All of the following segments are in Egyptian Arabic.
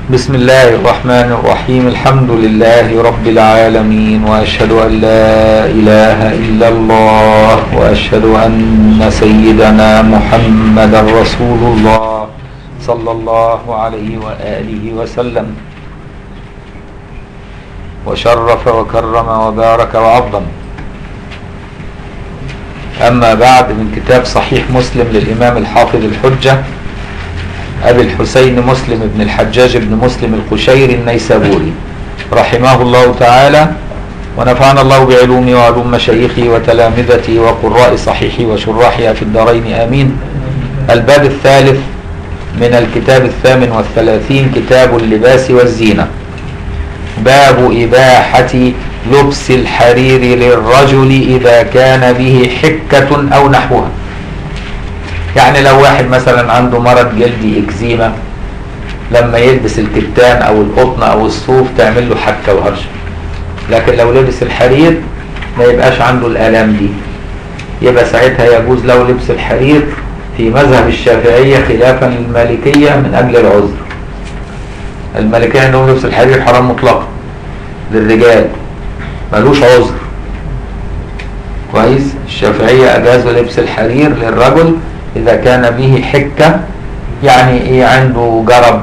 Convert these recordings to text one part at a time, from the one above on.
بسم الله الرحمن الرحيم الحمد لله رب العالمين واشهد ان لا اله الا الله واشهد ان سيدنا محمدا رسول الله صلى الله عليه واله وسلم وشرف وكرم وبارك وعظم اما بعد من كتاب صحيح مسلم للامام الحافظ الحجه أبي الحسين مسلم بن الحجاج بن مسلم القشيري النيسابوري رحمه الله تعالى ونفعنا الله بعلومه وعلوم مشايخه وتلامذته وقراء صحيحه وشراحها في الدارين آمين الباب الثالث من الكتاب الثامن والثلاثين كتاب اللباس والزينة باب إباحة لبس الحرير للرجل إذا كان به حكة أو نحوها يعني لو واحد مثلا عنده مرض جلدي اكزيما لما يلبس الكتان او القطن او الصوف تعمل له حكه وهرشه لكن لو لبس الحرير ما يبقاش عنده الالام دي يبقى ساعتها يجوز له لبس الحرير في مذهب الشافعيه خلافا للمالكيه من اجل العذر المالكيه عندهم لبس الحرير حرام مطلقا للرجال ملوش عذر كويس الشافعيه اجازوا لبس الحرير للرجل إذا كان به حكة يعني إيه عنده جرب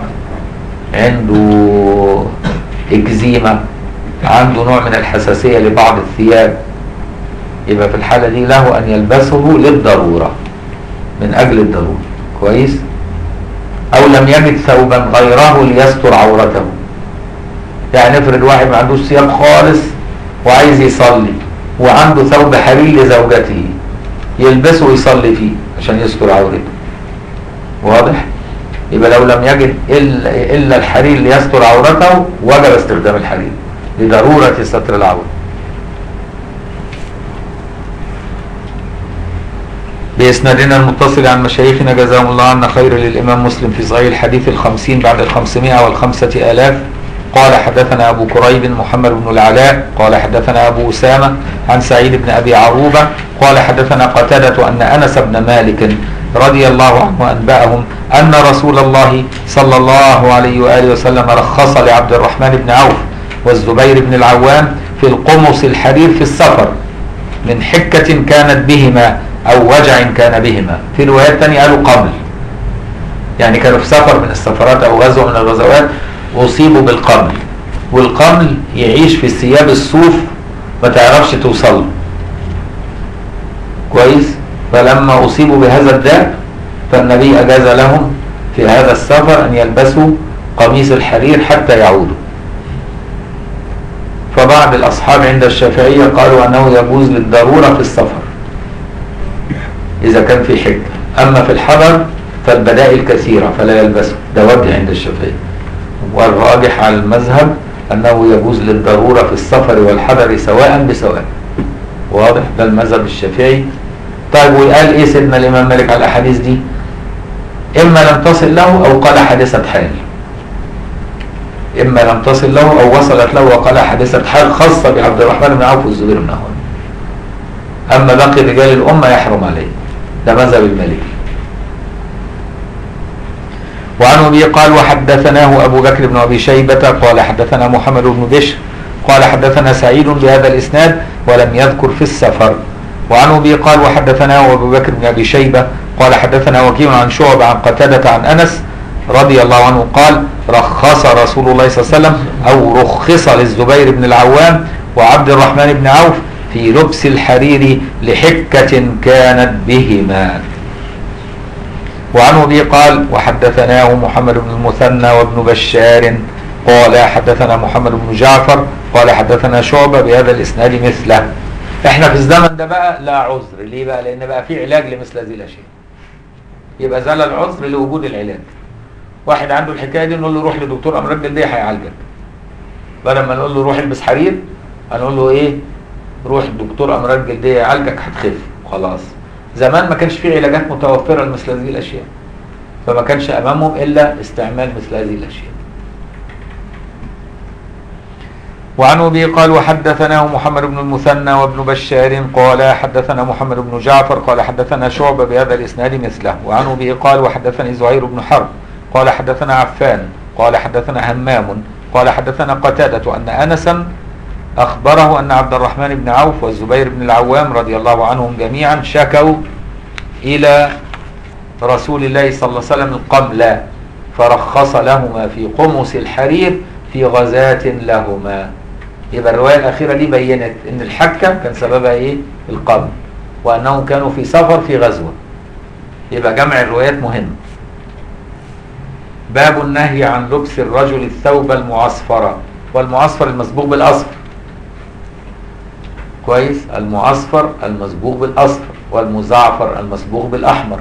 عنده إكزيما عنده نوع من الحساسية لبعض الثياب يبقى في الحالة دي له أن يلبسه للضرورة من أجل الضرورة كويس أو لم يجد ثوبا غيره ليستر عورته يعني افرض واحد ما عندوش ثياب خالص وعايز يصلي وعنده ثوب حرير لزوجته يلبسه ويصلي فيه عشان يستر عورته واضح يبقى لو لم يجد إلا, إلا الحرير ليستر عورته وجب استخدام الحرير لضرورة ستر العورة بإسنادنا المتصل عن مشايخنا جزاهم الله عنا خير للإمام مسلم في صحيح الحديث الخمسين بعد الخمسمائة والخمسة آلاف قال حدثنا أبو كريب محمد بن العلاء قال حدثنا أبو أسامة عن سعيد بن أبي عروبة قال حدثنا قتادة أن أنس بن مالك رضي الله عنه أنبأهم أن رسول الله صلى الله عليه وآله وسلم رخص لعبد الرحمن بن عوف والزبير بن العوام في القمص الحرير في السفر من حكة كانت بهما أو وجع كان بهما في روايات تانية قالوا قبل يعني كانوا في سفر من السفرات أو غزوة من الغزوات أصيبوا بالقمل والقمل يعيش في ثياب الصوف ما تعرفش توصل كويس فلما أصيبوا بهذا الداء فالنبي أجاز لهم في هذا السفر أن يلبسوا قميص الحرير حتى يعودوا فبعض الأصحاب عند الشافعية قالوا أنه يجوز للضرورة في السفر إذا كان في حكة أما في الحضر فالبدائل كثيرة فلا يلبسه ده وجه عند الشافعية والراجح على المذهب أنه يجوز للضرورة في السفر والحضر سواء بسواء واضح ده المذهب الشافعي طيب وقال ايه سيدنا الامام مالك على الاحاديث دي اما لم تصل له او قال حادثه حال اما لم تصل له او وصلت له وقال حادثه حال خاصه بعبد الرحمن بن عوف والزبير بن عوام اما باقي رجال الامه يحرم عليه ده مذهب المالكي وعن ابي قال وحدثناه ابو بكر بن ابي شيبه قال حدثنا محمد بن بشر قال حدثنا سعيد بهذا الاسناد ولم يذكر في السفر وعن ابي قال وحدثناه ابو بكر بن ابي شيبه قال حدثنا وكيع عن شعب عن قتاده عن انس رضي الله عنه قال رخص رسول الله صلى الله عليه وسلم او رخص للزبير بن العوام وعبد الرحمن بن عوف في لبس الحرير لحكه كانت بهما وعن ابي قال وحدثناه محمد بن المثنى وابن بشار قال حدثنا محمد بن جعفر قال حدثنا شعبه بهذا الاسناد مثله احنا في الزمن ده بقى لا عذر ليه بقى لان بقى في علاج لمثل هذه الاشياء يبقى زال العذر لوجود العلاج واحد عنده الحكايه دي نقول له روح لدكتور امراض جلديه هيعالجك بدل ما نقول له روح البس حرير هنقول له ايه روح دكتور امراض جلديه يعالجك هتخف خلاص زمان ما كانش في علاجات متوفره لمثل هذه الاشياء فما كانش امامهم الا استعمال مثل هذه الاشياء وعن ابي قال وحدثناه محمد بن المثنى وابن بشار قال حدثنا محمد بن جعفر قال حدثنا شعبه بهذا الاسناد مثله وعن ابي قال وحدثني زهير بن حرب قال حدثنا عفان قال حدثنا همام قال حدثنا قتادة أن أنسا أخبره أن عبد الرحمن بن عوف والزبير بن العوام رضي الله عنهم جميعا شكوا إلى رسول الله صلى الله عليه وسلم القمل فرخص لهما في قمص الحرير في غزاة لهما يبقى الرواية الأخيرة دي بينت أن الحكة كان سببها إيه؟ القمل وأنهم كانوا في سفر في غزوة يبقى جمع الروايات مهم باب النهي عن لبس الرجل الثوب المعصفر والمعصفر المسبوق بالأصفر كويس المعصفر المسبوق بالأصفر والمزعفر المسبوق بالأحمر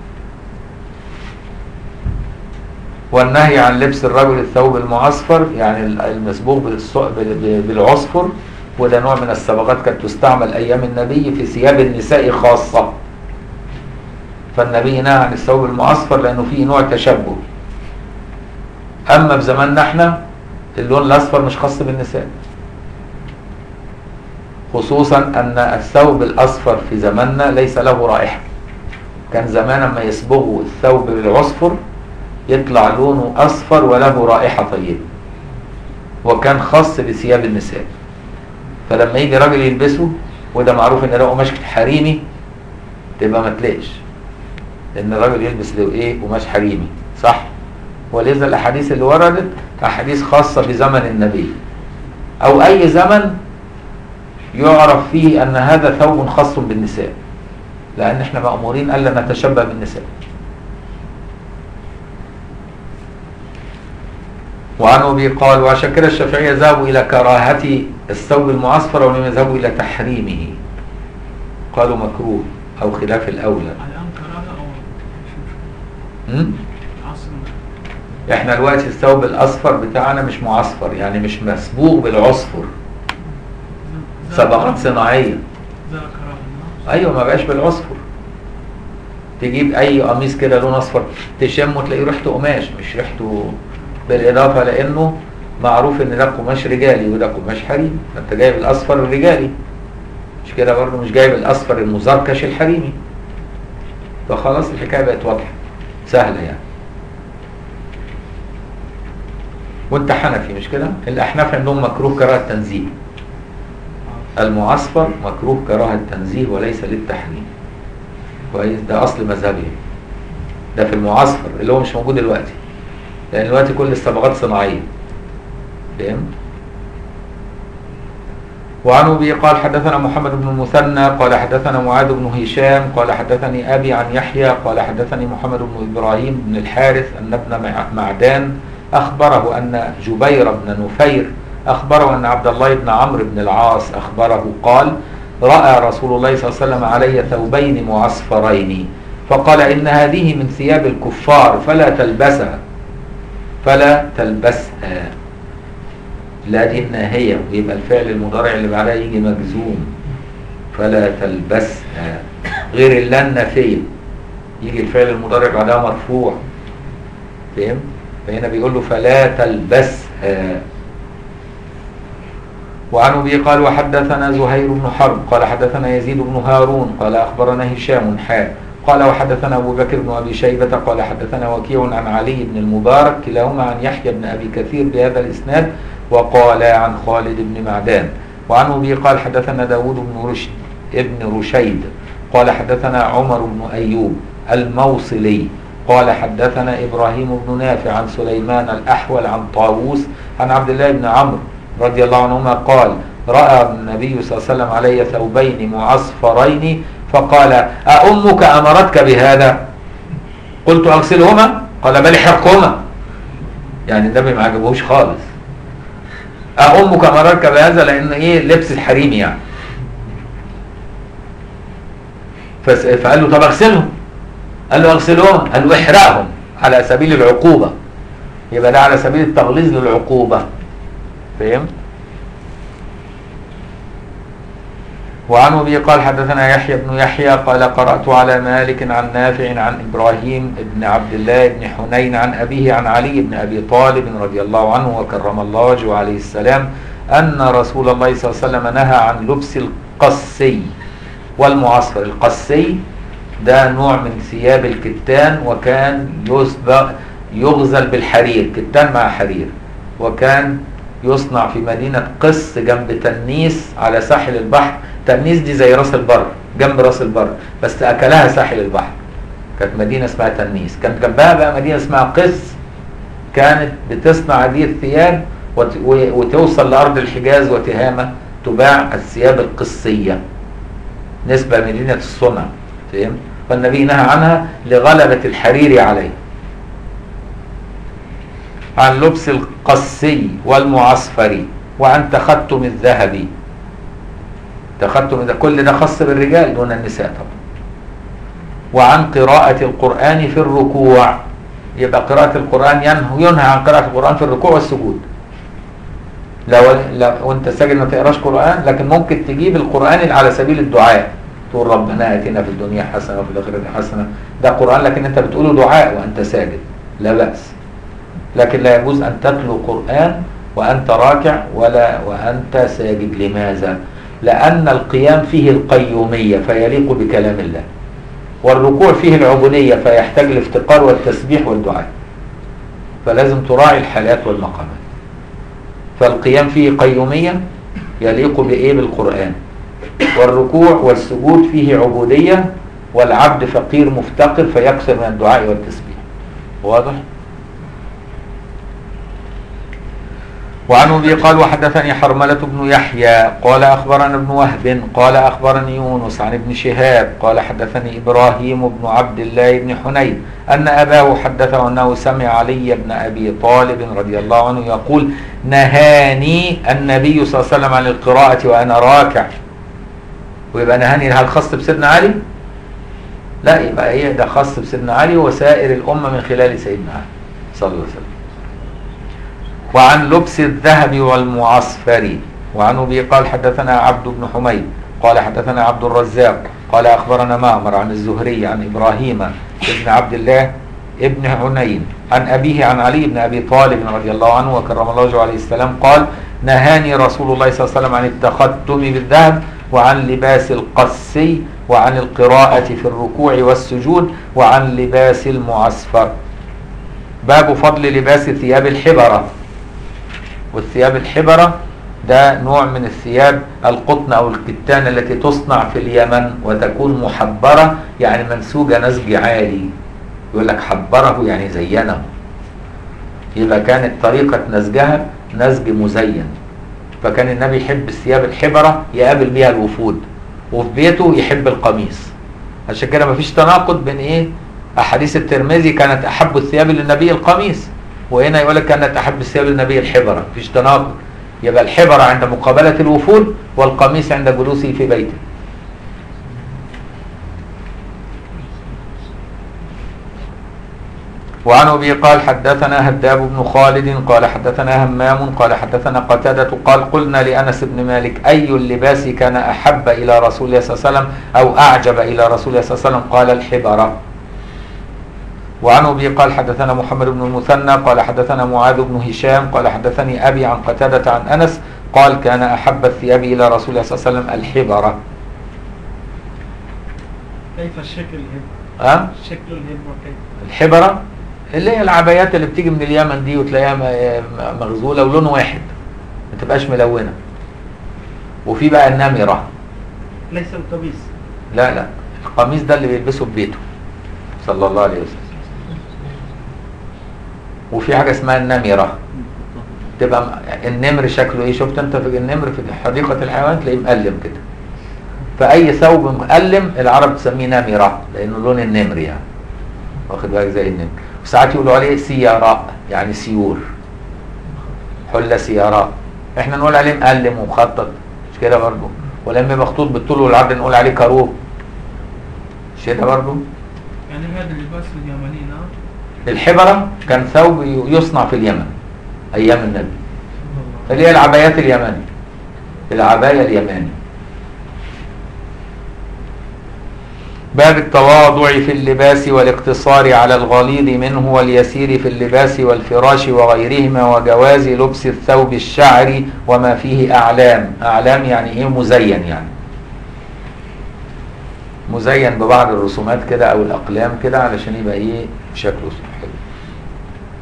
والنهي عن لبس الرجل الثوب المعصفر يعني المسبوق بالص- بال- بالعصفر وده نوع من الصبغات كانت تستعمل أيام النبي في ثياب النساء خاصة فالنبي نهى عن الثوب المعصفر لأنه فيه نوع تشبه أما في زماننا احنا اللون الأصفر مش خاص بالنساء خصوصا أن الثوب الأصفر في زماننا ليس له رائحة كان زمان لما يصبغوا الثوب بالعصفر يطلع لونه أصفر وله رائحة طيبة وكان خاص بثياب النساء فلما يجي راجل يلبسه وده معروف ان ده قماش حريمي تبقى ما تلاقيش لان الراجل يلبس له ايه قماش حريمي صح ولذا الاحاديث اللي وردت احاديث خاصه بزمن النبي او اي زمن يعرف فيه ان هذا ثوب خاص بالنساء لان احنا مامورين الا نتشبه بالنساء وعن ابي قال وعشان كده الشافعيه ذهبوا الى كراهه الثوب المعصفر ولم يذهبوا الى تحريمه قالوا مكروه او خلاف الاولى الآن كراهة أو مش م? عصر احنا دلوقتي الثوب الاصفر بتاعنا مش معصفر يعني مش مسبوغ بالعصفر صبغات صناعيه ذا كراهة الناس ايوه ما بقاش بالعصفر تجيب اي قميص كده لون اصفر تشمه تلاقيه ريحته قماش مش ريحته بالاضافه لانه معروف ان ده قماش رجالي وده قماش حريمي فانت جايب الاصفر الرجالي مش كده برضه مش جايب الاصفر المزركش الحريمي فخلاص الحكايه بقت واضحه سهله يعني وانت حنفي مش كده الاحناف عندهم مكروه كراهه تنزيه المعصفر مكروه كراهه تنزيه وليس للتحريم كويس ده اصل مذهبي ده في المعصفر اللي هو مش موجود دلوقتي لان دلوقتي كل الصبغات صناعيه فاهم وعن ابي قال حدثنا محمد بن المثنى قال حدثنا معاذ بن هشام قال حدثني ابي عن يحيى قال حدثني محمد بن ابراهيم بن الحارث ان ابن مع- معدان اخبره ان جبير بن نفير اخبره ان عبد الله بن عمرو بن العاص اخبره قال راى رسول الله صلى الله عليه وسلم علي ثوبين معصفرين فقال ان هذه من ثياب الكفار فلا تلبسها فلا تلبسها لا دي الناهية ويبقى الفعل المضارع اللي بعدها يجي مجزوم فلا تلبسها غير اللا النافية يجي الفعل المضارع بعدها مرفوع فهم؟ فهنا بيقول له فلا تلبسها وعن ابي قال وحدثنا زهير بن حرب قال حدثنا يزيد بن هارون قال اخبرنا هشام حاء قال وحدثنا ابو بكر بن ابي شيبه قال حدثنا وكيع عن علي بن المبارك كلاهما عن يحيى بن ابي كثير بهذا الاسناد وقال عن خالد بن معدان وعن ابي قال حدثنا داود بن رشد ابن رشيد قال حدثنا عمر بن ايوب الموصلي قال حدثنا ابراهيم بن نافع عن سليمان الاحول عن طاووس عن عبد الله بن عمرو رضي الله عنهما قال راى النبي صلى الله عليه وسلم علي ثوبين معصفرين فقال أأمك أمرتك بهذا قلت أغسلهما قال بل احرقهما يعني النبي ما عجبهوش خالص أأمك أمرتك بهذا لأن إيه لبس الحريمي يعني فس- فقال له طب اغسلهم قال له اغسلهم قال له احرقهم على سبيل العقوبة يبقى ده على سبيل التغليظ للعقوبة فهمت؟ وعن ابي قال حدثنا يحيى بن يحيى قال قرات على مالك عن نافع عن ابراهيم بن عبد الله بن حنين عن ابيه عن علي بن ابي طالب رضي الله عنه وكرم الله وجهه عليه السلام ان رسول الله صلى الله عليه وسلم نهى عن لبس القسي والمعصفر القسي ده نوع من ثياب الكتان وكان يسبغ يغزل بالحرير كتان مع حرير وكان يصنع في مدينة قس جنب تنيس على ساحل البحر تنيس دي زي راس البر جنب راس البر بس أكلها ساحل البحر كانت مدينة اسمها تنيس كانت جنبها بقى مدينة اسمها قس كانت بتصنع هذه الثياب وت- و- وتوصل لأرض الحجاز وتهامة تباع الثياب القسية نسبة مدينة الصنع فهمت؟ فالنبي نهى عنها لغلبة الحرير عليه عن لبس القسي والمعصفر وعن تختم الذهب تختم ده كل ده خاص بالرجال دون النساء طبعا وعن قراءة القرآن في الركوع يبقى قراءة القرآن ينهى ينهى عن قراءة القرآن في الركوع والسجود لو لو وانت ساجد ما تقراش قرآن لكن ممكن تجيب القرآن على سبيل الدعاء تقول ربنا اتنا في الدنيا حسنة وفي الآخرة حسنة ده قرآن لكن انت بتقوله دعاء وانت ساجد لا بأس لكن لا يجوز أن تتلو قرآن وأنت راكع ولا وأنت ساجد لماذا؟ لأن القيام فيه القيومية فيليق بكلام الله والركوع فيه العبودية فيحتاج الافتقار والتسبيح والدعاء فلازم تراعي الحالات والمقامات فالقيام فيه قيومية يليق بإيه بالقرآن والركوع والسجود فيه عبودية والعبد فقير مفتقر فيكثر من الدعاء والتسبيح واضح؟ وعن ابي قال وحدثني حرملة بن يحيى قال اخبرنا ابن وهب قال اخبرني يونس عن ابن شهاب قال حدثني ابراهيم بن عبد الله بن حنين ان اباه حدثه انه سمع علي بن ابي طالب رضي الله عنه يقول نهاني النبي صلى الله عليه وسلم عن القراءة وانا راكع ويبقى نهاني هل خاص بسيدنا علي؟ لا يبقى ايه ده خاص بسيدنا علي وسائر الامه من خلال سيدنا علي صلى الله عليه وسلم وعن لبس الذهب والمعصفر وعن ابي قال حدثنا عبد بن حميد قال حدثنا عبد الرزاق قال اخبرنا معمر عن الزهري عن ابراهيم ابن عبد الله ابن حنين عن ابيه عن علي بن ابي طالب رضي الله عنه وكرم الله وجهه عليه السلام قال نهاني رسول الله صلى الله عليه وسلم عن التختم بالذهب وعن لباس القسي وعن القراءة في الركوع والسجود وعن لباس المعصفر باب فضل لباس ثياب الحبرة والثياب الحبرة ده نوع من الثياب القطن او الكتان التي تصنع في اليمن وتكون محبرة يعني منسوجة نسج عالي يقول لك حبره يعني زينه يبقى كانت طريقة نسجها نسج مزين فكان النبي يحب الثياب الحبرة يقابل بيها الوفود وفي بيته يحب القميص عشان كده مفيش تناقض بين ايه احاديث الترمذي كانت احب الثياب للنبي القميص وهنا يقول لك كانت احب الثياب للنبي الحبرة مفيش تناقض يبقى الحبرة عند مقابلة الوفود والقميص عند جلوسه في بيته وعن ابي قال حدثنا هداب بن خالد قال حدثنا همام قال حدثنا قتادة قال قلنا لانس بن مالك اي اللباس كان احب الى رسول الله صلى الله عليه وسلم او اعجب الى رسول الله صلى الله عليه وسلم قال الحبره وعن ابي قال حدثنا محمد بن المثنى قال حدثنا معاذ بن هشام قال حدثني ابي عن قتادة عن انس قال كان احب الثياب الى رسول الله صلى الله عليه وسلم الحبره كيف الشكل الهبرة؟ أه؟ شكل الهبرة كيف؟ الحبرة اللي هي العبايات اللي بتيجي من اليمن دي وتلاقيها م- مغزولة ولون واحد ما تبقاش ملونة وفي بقى النمرة ليس القميص لا لا القميص ده اللي بيلبسه في بيته صلى الله عليه وسلم وفي حاجة اسمها النمرة تبقى م- النمر شكله ايه شفت انت في النمر في حديقة الحيوان تلاقيه مقلم كده فأي ثوب مقلم العرب تسميه نمرة لأنه لون النمر يعني واخد بالك زي النمر وساعات يقولوا عليه سياراء يعني سيور حلة سياراء احنا نقول عليه مقلم ومخطط مش كده برضه ولما مخطوط بالطول والعرض نقول عليه كروب مش كده برضه يعني هذا اللباس اليمني نعم الحبرة كان ثوب يصنع في اليمن أيام النبي سبحان الله اللي هي العبايات اليمني العباية اليماني باب التواضع في اللباس والاقتصار على الغليظ منه واليسير في اللباس والفراش وغيرهما وجواز لبس الثوب الشعري وما فيه أعلام أعلام يعني إيه مزين يعني مزين ببعض الرسومات كده أو الأقلام كده علشان يبقى إيه شكله حلو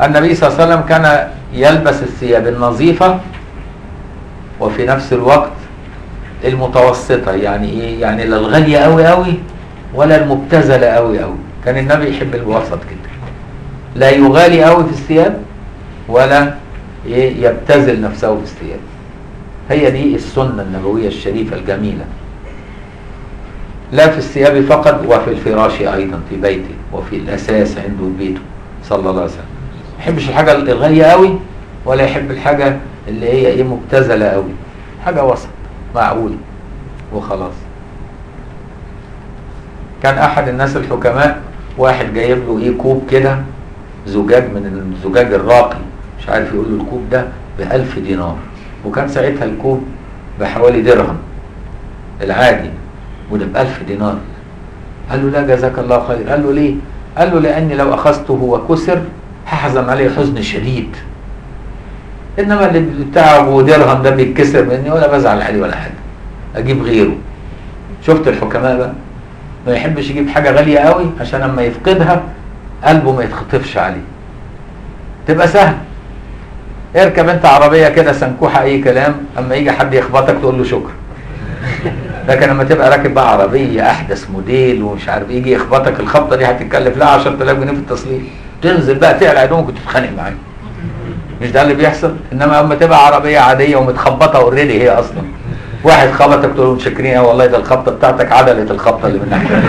النبي صلى الله عليه وسلم كان يلبس الثياب النظيفة وفي نفس الوقت المتوسطة يعني ايه يعني لا الغالية قوي قوي ولا المبتذلة قوي قوي كان النبي يحب الوسط كده لا يغالي قوي في الثياب ولا ايه يبتذل نفسه في الثياب هي دي السنة النبوية الشريفة الجميلة لا في الثياب فقط وفي الفراش أيضا في بيته وفي الأساس عنده في بيته صلى الله عليه وسلم ما يحبش الحاجة الغالية قوي ولا يحب الحاجة اللي هي ايه مبتذلة قوي حاجة وسط معقولة وخلاص كان أحد الناس الحكماء واحد جايب له ايه كوب كده زجاج من الزجاج الراقي مش عارف يقول له الكوب ده بألف دينار وكان ساعتها الكوب بحوالي درهم العادي وده بألف دينار قال له لا جزاك الله خير قال له ليه قال له لأني لو أخذته وكسر هحزن عليه حزن شديد إنما اللي بتاعه أبو درهم ده بيتكسر مني ولا بزعل عليه ولا حاجة أجيب غيره شفت الحكماء بقى ما يحبش يجيب حاجة غالية قوي عشان لما يفقدها قلبه ما يتخطفش عليه تبقى سهل اركب انت عربية كده سنكوحة اي كلام اما يجي حد يخبطك تقول له شكرا لكن لما تبقى راكب بقى عربية احدث موديل ومش عارف يجي يخبطك الخبطة دي هتتكلف لها 10000 جنيه في التصليح تنزل بقى تقلع هدومك وتتخانق معاه مش ده اللي بيحصل انما اما تبقى عربية عادية ومتخبطة اوريدي هي اصلا واحد خبطك تقول له متشكرين والله ده الخبطة بتاعتك عدلت الخبطة اللي من ناحية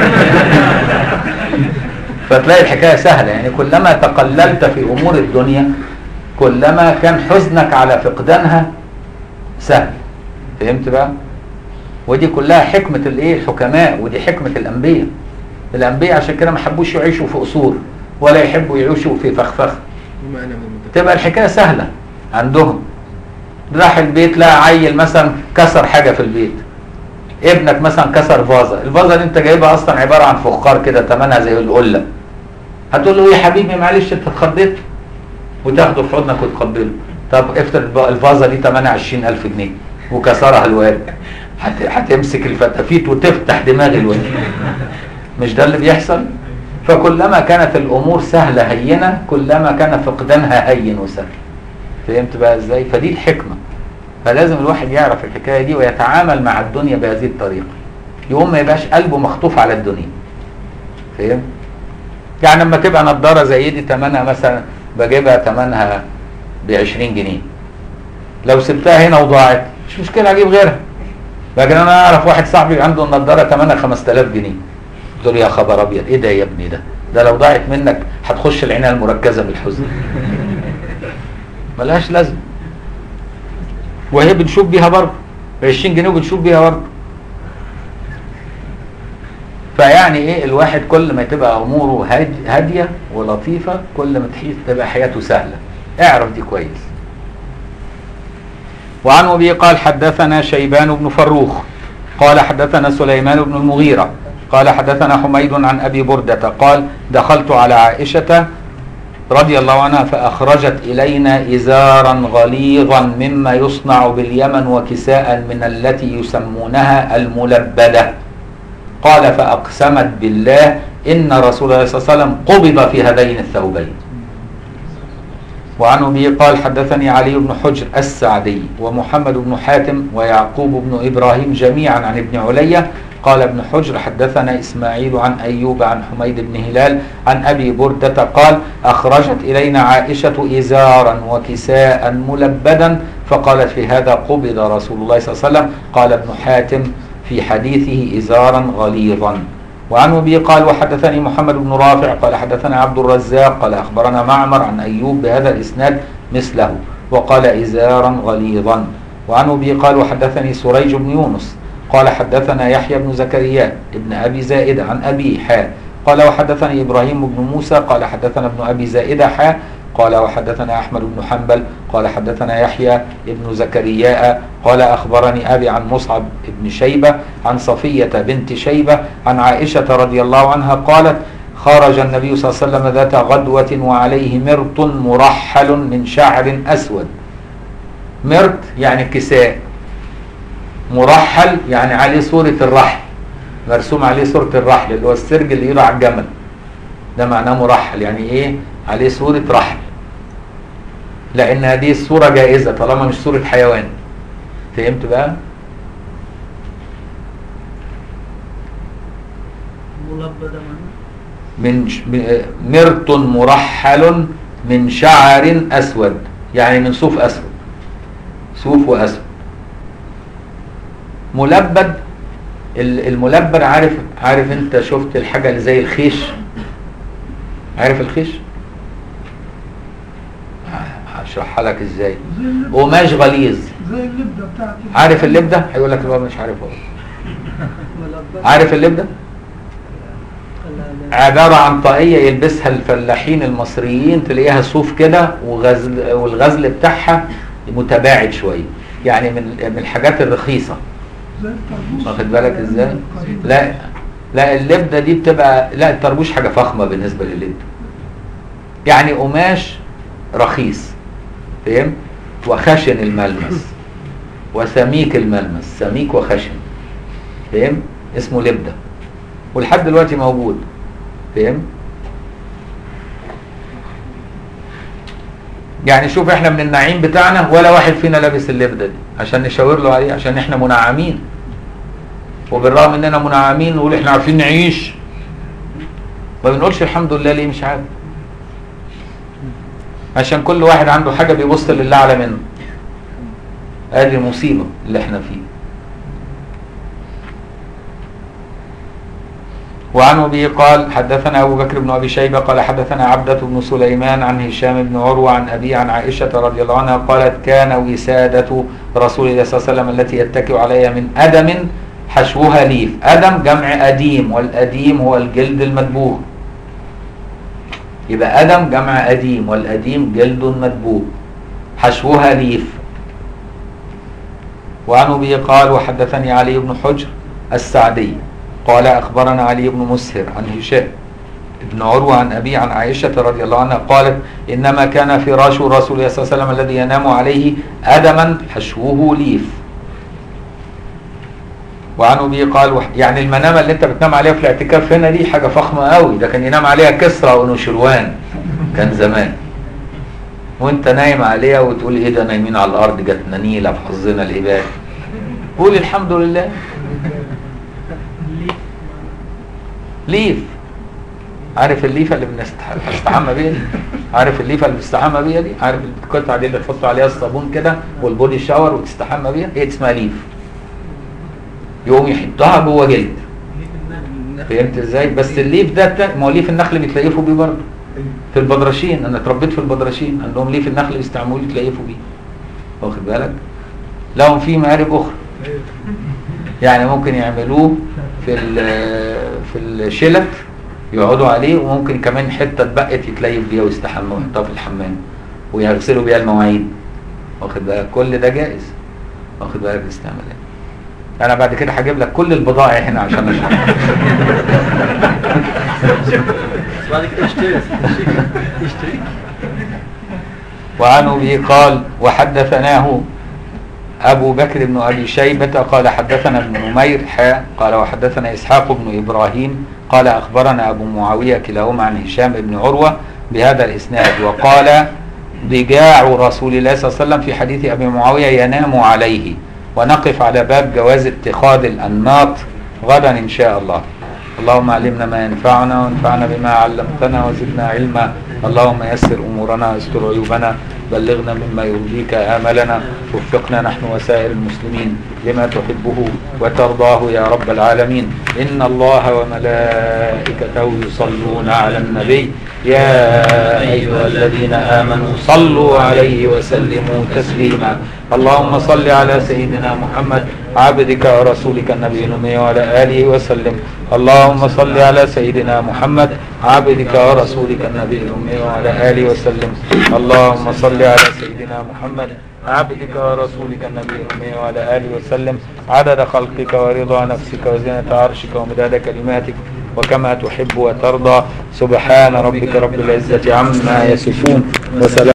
فتلاقي الحكاية سهلة يعني كلما تقللت في امور الدنيا كلما كان حزنك على فقدانها سهل فهمت بقى ودي كلها حكمة الايه الحكماء ودي حكمة الانبياء الانبياء عشان كده ما حبوش يعيشوا في قصور ولا يحبوا يعيشوا في فخفخ بما انا من تبقى الحكاية سهلة عندهم راح البيت لقى عيل مثلا كسر حاجة في البيت ابنك مثلا كسر فازة الفازة اللي انت جايبها اصلا عبارة عن فخار كده تمنها زي القلة هتقول له ايه يا حبيبي معلش انت اتخضيت وتاخده في حضنك وتقبله طب افترض بقى الفازة دي تمنها 20000 جنيه وكسرها الواد هت... هتمسك الفتافيت وتفتح دماغ الواد مش ده اللي بيحصل فكلما كانت الامور سهلة هينة كلما كان فقدانها هين وسهل فهمت بقى ازاي فدي الحكمة فلازم الواحد يعرف الحكاية دي ويتعامل مع الدنيا بهذه الطريقة يقوم ما يبقاش قلبه مخطوف على الدنيا فهم يعني لما تبقى نظارة زي دي تمنها مثلا بجيبها تمنها ب 20 جنيه لو سبتها هنا وضاعت مش مشكلة اجيب غيرها لكن انا اعرف واحد صاحبي عنده النضارة تمنها 5000 جنيه قلت له يا خبر ابيض ايه ده يا ابني ده ده لو ضاعت منك هتخش العناية المركزة بالحزن ملهاش لازمه وهي بنشوف بيها برضه ب 20 جنيه وبنشوف بيها برضه فيعني ايه الواحد كل ما تبقى اموره هاد- هاديه ولطيفه كل ما تحيط تبقى حياته سهله اعرف دي كويس وعن ابي قال حدثنا شيبان بن فروخ قال حدثنا سليمان بن المغيرة قال حدثنا حميد عن ابي بردة قال دخلت على عائشة رضي الله عنها فأخرجت إلينا إزارا غليظا مما يصنع باليمن وكساء من التي يسمونها الملبدة قال فأقسمت بالله إن رسول الله صلى الله عليه وسلم قبض في هذين الثوبين وعن أبي قال حدثني علي بن حجر السعدي ومحمد بن حاتم ويعقوب بن إبراهيم جميعا عن ابن علية قال ابن حجر حدثنا إسماعيل عن أيوب عن حميد بن هلال عن أبي بردة قال أخرجت إلينا عائشة إزارا وكساء ملبدا فقالت في هذا قبض رسول الله صلى الله عليه وسلم قال ابن حاتم في حديثه إزارا غليظا وعن أبي قال وحدثني محمد بن رافع قال حدثنا عبد الرزاق قال أخبرنا معمر عن أيوب بهذا الإسناد مثله وقال إزارا غليظا وعن أبي قال وحدثني سريج بن يونس قال حدثنا يحيى بن زكريا ابن أبي زائدة عن أبي حاء قال وحدثني إبراهيم بن موسى قال حدثنا ابن أبي زائدة حاء قال وحدثنا أحمد بن حنبل قال حدثنا يحيى ابن زكريا قال أخبرني أبي عن مصعب بن شيبة عن صفية بنت شيبة عن عائشة رضي الله عنها قالت خرج النبي صلى الله عليه وسلم ذات غدوة وعليه مرط مرحل من شعر أسود مرط يعني كساء مرحل يعني عليه صورة الرحل مرسوم عليه صورة الرحل اللي هو السرج اللي يرى على الجمل ده معناه مرحل يعني ايه عليه صورة رحل لان هذه الصوره جائزه طالما مش صوره حيوان فهمت بقى ملبدة منه من ش... م- مرط مرحل من شعر اسود يعني من صوف اسود صوف واسود ملبد ال- الملبد عارف عارف انت شفت الحاجه اللي زي الخيش عارف الخيش ه- هشرحها لك ازاي زي اللب- قماش غليظ زي اللبده بتاعتي عارف اللبده هيقول لك الواد مش عارف هو ملبدة عارف اللبده لا لا عبارة عن طاقية يلبسها الفلاحين المصريين تلاقيها صوف كده وغزل والغزل بتاعها متباعد شوية يعني من من الحاجات الرخيصة زي الطربوش واخد بالك ازاي؟ قريب. لا لا اللبدة دي بتبقى لا الطربوش حاجة فخمة بالنسبة للبدة يعني قماش رخيص فاهم؟ وخشن الملمس وسميك الملمس سميك وخشن فاهم؟ اسمه لبدة ولحد دلوقتي موجود فاهم؟ يعني شوف احنا من النعيم بتاعنا ولا واحد فينا لابس اللبدة دي عشان نشاور له عليه عشان احنا منعمين وبالرغم اننا منعمين نقول احنا عارفين نعيش ما بنقولش الحمد لله ليه مش عارف عشان كل واحد عنده حاجة بيبص للي اعلى منه ادي المصيبة اللي احنا فيه وعن أبي قال حدثنا أبو بكر بن أبي شيبة قال حدثنا عبدة بن سليمان عن هشام بن عروة عن أبي عن عائشة رضي الله عنها قالت كان وسادة رسول الله صلى الله عليه وسلم التي يتكئ عليها من أدم حشوها ليف أدم جمع أديم والأديم هو الجلد المدبوغ يبقى أدم جمع أديم والأديم جلد مدبوغ حشوها ليف وعن أبي قال وحدثني علي بن حجر السعدي قال أخبرنا علي بن مسهر عن هشام بن عروة عن أبي عن عائشة رضي الله عنها قالت إنما كان فراش رسول الله صلى الله عليه وسلم الذي ينام عليه أدما حشوه ليف وعن أبي قال وح- يعني المنامة اللي أنت بتنام عليها في الاعتكاف هنا دي حاجة فخمة قوي ده كان ينام عليها كسرى ونشروان كان زمان وانت نايم عليها وتقول ايه ده نايمين على الارض جاتنا نيله في حظنا العباد قول الحمد لله ليف ليف عارف الليفه اللي بنستح- بنستحمى بيها دي عارف الليفه اللي بنستحمى بيها دي عارف القطعه دي اللي تحط عليها الصابون كده والبودي شاور وتستحمى بيها هي دي اسمها ليف يقوم يحطها جوه جلد ليف النهل فهمت ازاي بس الليف ده التا- ما هو ليف النخل بيتليفوا بيه برضه في البدرشين انا اتربيت في البدرشين عندهم ليف النخل بيستعملوه يتليفوا بيه واخد بالك لهم في مآرب اخرى يعني ممكن يعملوه في ال- في الشلت يقعدوا عليه وممكن كمان حته اتبقت يتليف بيها ويستحموا ويحطها في الحمام ويغسلوا بيها المواعين واخد بالك كل ده جائز واخد بالك الاستعمال ايه انا بعد كده هجيب لك كل البضائع هنا عشان اشرح بعد كده اشتري اشتري وعن ابي قال وحدثناه أبو بكر بن أبي شيبة قال حدثنا ابن نمير حاء قال وحدثنا إسحاق بن إبراهيم قال أخبرنا أبو معاوية كلاهما عن هشام بن عروة بهذا الإسناد وقال ضجاع رسول الله صلى الله عليه وسلم في حديث أبي معاوية ينام عليه ونقف على باب جواز اتخاذ الأنماط غدا إن شاء الله اللهم علمنا ما ينفعنا وانفعنا بما علمتنا وزدنا علما اللهم يسر امورنا واستر عيوبنا بلغنا مما يرضيك املنا وفقنا نحن وسائر المسلمين لما تحبه وترضاه يا رب العالمين ان الله وملائكته يصلون على النبي يا ايها الذين امنوا صلوا عليه وسلموا تسليما اللهم صل على سيدنا محمد عبدك ورسولك النبي الأمي وعلى آله وسلم اللهم صل على سيدنا محمد عبدك ورسولك النبي الأمي وعلى آله وسلم اللهم صل على سيدنا محمد عبدك ورسولك النبي الأمي وعلى آله وسلم عدد خلقك ورضا نفسك وزينة عرشك ومداد كلماتك وكما تحب وترضى سبحان ربك رب العزة عما يصفون وسلام